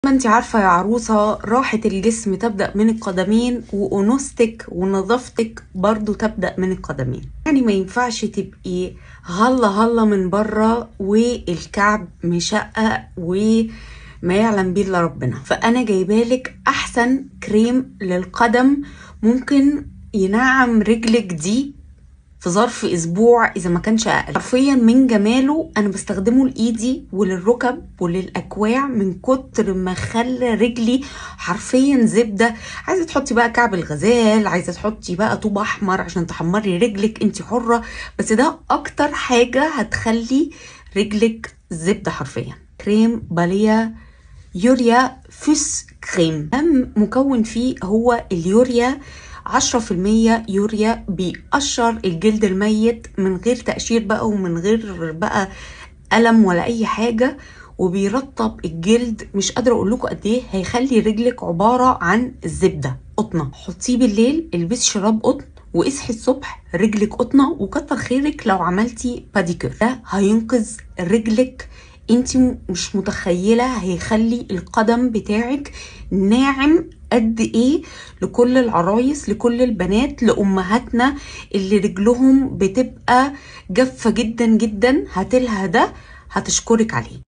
ما انت عارفة يا عروسة راحة الجسم تبدأ من القدمين وأنوثتك ونظافتك برضو تبدأ من القدمين يعني ما ينفعش تبقي هلا هلا من بره والكعب مشقق وما يعلم بيه الا ربنا فأنا جايبالك أحسن كريم للقدم ممكن ينعم رجلك دي في ظرف اسبوع اذا ما كانش اقل حرفيا من جماله انا بستخدمه لايدي وللركب وللاكواع من كتر ما خلى رجلي حرفيا زبده عايزه تحطي بقى كعب الغزال عايزه تحطي بقى طوب احمر عشان تحمري رجلك انت حره بس ده اكتر حاجه هتخلي رجلك زبده حرفيا كريم باليه يوريا فوس كريم اهم مكون فيه هو اليوريا 10% يوريا بيقشر الجلد الميت من غير تقشير بقى ومن غير بقى ألم ولا أي حاجة وبيرطب الجلد مش قادرة أقول لكم قد إيه هيخلي رجلك عبارة عن الزبدة قطنة حطيه بالليل البسي شراب قطن واصحي الصبح رجلك قطنة وكتر خيرك لو عملتي باديكير ده هينقذ رجلك انت مش متخيلة هيخلي القدم بتاعك ناعم قد ايه لكل العرايس لكل البنات لامهاتنا اللي رجلهم بتبقى جافة جدا جدا هاتلها ده هتشكرك عليه